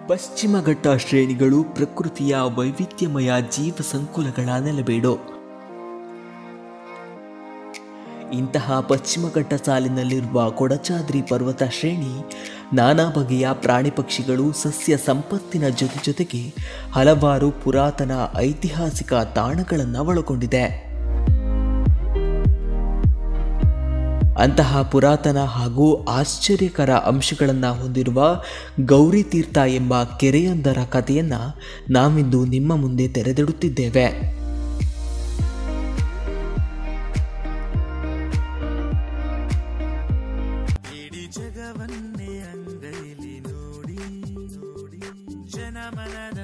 ಪಶ್ಚಿಮ ಘಟ್ಟ ಶ್ರೇಣಿಗಳು ಪ್ರಕೃತಿಯ ವೈವಿಧ್ಯಮಯ ಜೀವ ಸಂಕುಲಗಳ ನೆಲಬೇಡು ಇಂತಹ ಪಶ್ಚಿಮ ಘಟ್ಟ ಸಾಲಿನಲ್ಲಿರುವ ಕೊಡಚಾದ್ರಿ ಪರ್ವತ ಶ್ರೇಣಿ ನಾನಾ ಬಗೆಯ ಪ್ರಾಣಿ ಪಕ್ಷಿಗಳು ಸಸ್ಯ ಸಂಪತ್ತಿನ ಜೊತೆ ಜೊತೆಗೆ ಹಲವಾರು ಪುರಾತನ ಐತಿಹಾಸಿಕ ತಾಣಗಳನ್ನು ಒಳಗೊಂಡಿದೆ ಅಂತಹ ಪುರಾತನ ಹಾಗೂ ಆಶ್ಚರ್ಯಕರ ಅಂಶಗಳನ್ನು ಹೊಂದಿರುವ ಗೌರಿ ತೀರ್ಥ ಎಂಬ ಕೆರೆಯೊಂದರ ಕಥೆಯನ್ನು ನಾವಿಂದು ನಿಮ್ಮ ಮುಂದೆ ತೆರೆದಿಡುತ್ತಿದ್ದೇವೆ ಇಡೀ ಜಗವನ್ನೇ ಅಂಗೈಲಿ ನೋಡಿ ನೋಡಿ ಜನಮನದ